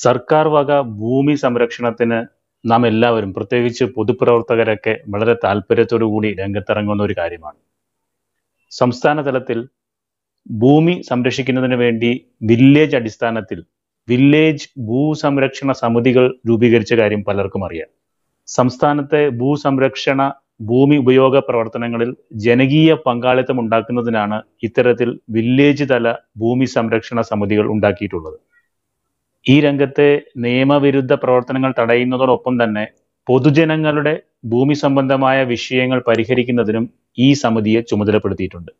സർക്കാർ വക ഭൂമി സംരക്ഷണത്തിന് നാം എല്ലാവരും പ്രത്യേകിച്ച് പൊതുപ്രവർത്തകരൊക്കെ വളരെ താല്പര്യത്തോടു കൂടി രംഗത്തിറങ്ങുന്ന ഒരു കാര്യമാണ് സംസ്ഥാന തലത്തിൽ ഭൂമി സംരക്ഷിക്കുന്നതിന് വേണ്ടി വില്ലേജ് അടിസ്ഥാനത്തിൽ വില്ലേജ് ഭൂസംരക്ഷണ സമിതികൾ രൂപീകരിച്ച കാര്യം പലർക്കും അറിയാം സംസ്ഥാനത്തെ ഭൂസംരക്ഷണ ഭൂമി ഉപയോഗ പ്രവർത്തനങ്ങളിൽ ജനകീയ പങ്കാളിത്തം ഉണ്ടാക്കുന്നതിനാണ് ഇത്തരത്തിൽ വില്ലേജ് തല ഭൂമി സംരക്ഷണ സമിതികൾ ഉണ്ടാക്കിയിട്ടുള്ളത് ഈ രംഗത്തെ നിയമവിരുദ്ധ പ്രവർത്തനങ്ങൾ തടയുന്നതോടൊപ്പം തന്നെ പൊതുജനങ്ങളുടെ ഭൂമി സംബന്ധമായ വിഷയങ്ങൾ പരിഹരിക്കുന്നതിനും ഈ സമിതിയെ ചുമതലപ്പെടുത്തിയിട്ടുണ്ട്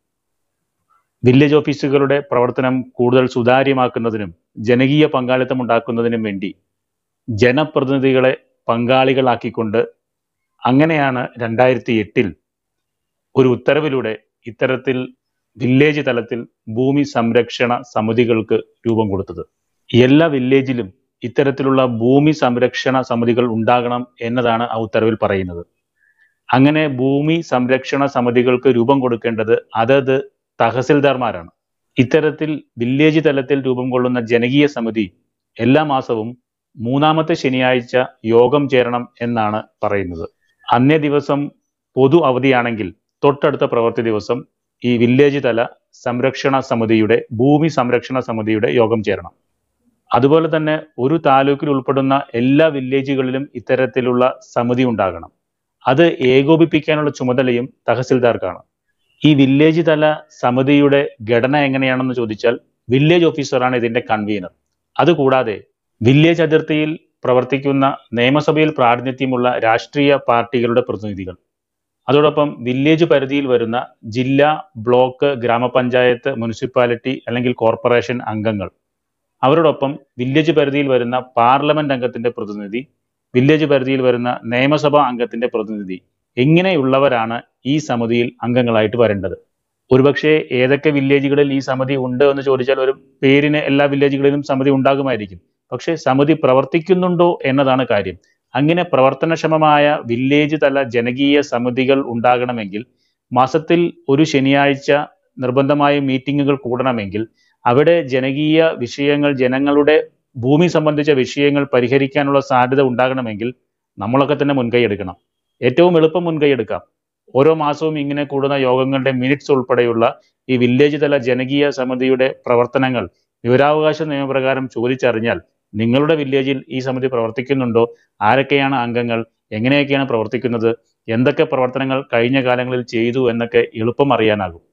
വില്ലേജ് ഓഫീസുകളുടെ പ്രവർത്തനം കൂടുതൽ സുതാര്യമാക്കുന്നതിനും ജനകീയ പങ്കാളിത്തം ഉണ്ടാക്കുന്നതിനും വേണ്ടി ജനപ്രതിനിധികളെ പങ്കാളികളാക്കിക്കൊണ്ട് അങ്ങനെയാണ് രണ്ടായിരത്തി എട്ടിൽ ഒരു ഉത്തരവിലൂടെ ഇത്തരത്തിൽ വില്ലേജ് തലത്തിൽ ഭൂമി സംരക്ഷണ സമിതികൾക്ക് രൂപം കൊടുത്തത് എല്ലാ വില്ലേജിലും ഇത്തരത്തിലുള്ള ഭൂമി സംരക്ഷണ സമിതികൾ ഉണ്ടാകണം എന്നതാണ് ആ ഉത്തരവിൽ പറയുന്നത് അങ്ങനെ ഭൂമി സംരക്ഷണ സമിതികൾക്ക് രൂപം കൊടുക്കേണ്ടത് അതത് തഹസിൽദാർമാരാണ് ഇത്തരത്തിൽ വില്ലേജ് തലത്തിൽ രൂപം കൊള്ളുന്ന ജനകീയ സമിതി എല്ലാ മാസവും മൂന്നാമത്തെ ശനിയാഴ്ച യോഗം ചേരണം എന്നാണ് പറയുന്നത് അന്നേ ദിവസം പൊതു അവധിയാണെങ്കിൽ തൊട്ടടുത്ത പ്രവൃത്തി ദിവസം ഈ വില്ലേജ് തല സംരക്ഷണ സമിതിയുടെ ഭൂമി സംരക്ഷണ സമിതിയുടെ യോഗം ചേരണം അതുപോലെ തന്നെ ഒരു താലൂക്കിൽ ഉൾപ്പെടുന്ന എല്ലാ വില്ലേജുകളിലും ഇത്തരത്തിലുള്ള സമിതി ഉണ്ടാകണം അത് ഏകോപിപ്പിക്കാനുള്ള ചുമതലയും തഹസിൽദാർക്കാണ് ഈ വില്ലേജ് തല സമിതിയുടെ ഘടന എങ്ങനെയാണെന്ന് ചോദിച്ചാൽ വില്ലേജ് ഓഫീസറാണ് ഇതിന്റെ കൺവീനർ അതുകൂടാതെ വില്ലേജ് അതിർത്തിയിൽ പ്രവർത്തിക്കുന്ന നിയമസഭയിൽ പ്രാതിനിധ്യമുള്ള രാഷ്ട്രീയ പാർട്ടികളുടെ പ്രതിനിധികൾ അതോടൊപ്പം വില്ലേജ് പരിധിയിൽ വരുന്ന ജില്ലാ ബ്ലോക്ക് ഗ്രാമപഞ്ചായത്ത് മുനിസിപ്പാലിറ്റി അല്ലെങ്കിൽ കോർപ്പറേഷൻ അംഗങ്ങൾ അവരോടൊപ്പം വില്ലേജ് പരിധിയിൽ വരുന്ന പാർലമെന്റ് അംഗത്തിന്റെ പ്രതിനിധി വില്ലേജ് പരിധിയിൽ വരുന്ന നിയമസഭാ അംഗത്തിന്റെ പ്രതിനിധി ഇങ്ങനെയുള്ളവരാണ് ഈ സമിതിയിൽ അംഗങ്ങളായിട്ട് വരേണ്ടത് ഒരുപക്ഷെ ഏതൊക്കെ വില്ലേജുകളിൽ ഈ സമിതി ഉണ്ട് എന്ന് ചോദിച്ചാൽ ഒരു പേരിന് എല്ലാ വില്ലേജുകളിലും സമിതി ഉണ്ടാകുമായിരിക്കും പക്ഷേ സമിതി പ്രവർത്തിക്കുന്നുണ്ടോ എന്നതാണ് കാര്യം അങ്ങനെ പ്രവർത്തനക്ഷമമായ വില്ലേജ് തല ജനകീയ സമിതികൾ ഉണ്ടാകണമെങ്കിൽ മാസത്തിൽ ഒരു ശനിയാഴ്ച നിർബന്ധമായും മീറ്റിങ്ങുകൾ കൂടണമെങ്കിൽ അവിടെ ജനകീയ വിഷയങ്ങൾ ജനങ്ങളുടെ ഭൂമി സംബന്ധിച്ച വിഷയങ്ങൾ പരിഹരിക്കാനുള്ള സാധ്യത ഉണ്ടാകണമെങ്കിൽ നമ്മളൊക്കെ തന്നെ മുൻകൈ എടുക്കണം ഏറ്റവും എളുപ്പം മുൻകൈ എടുക്കാം ഓരോ മാസവും ഇങ്ങനെ കൂടുന്ന യോഗങ്ങളുടെ മിനിറ്റ്സ് ഉൾപ്പെടെയുള്ള ഈ വില്ലേജ് തല ജനകീയ സമിതിയുടെ പ്രവർത്തനങ്ങൾ വിവരാവകാശ നിയമപ്രകാരം ചോദിച്ചറിഞ്ഞാൽ നിങ്ങളുടെ വില്ലേജിൽ ഈ സമിതി പ്രവർത്തിക്കുന്നുണ്ടോ ആരൊക്കെയാണ് അംഗങ്ങൾ എങ്ങനെയൊക്കെയാണ് പ്രവർത്തിക്കുന്നത് എന്തൊക്കെ പ്രവർത്തനങ്ങൾ കഴിഞ്ഞ കാലങ്ങളിൽ ചെയ്തു എന്നൊക്കെ എളുപ്പം അറിയാനാകും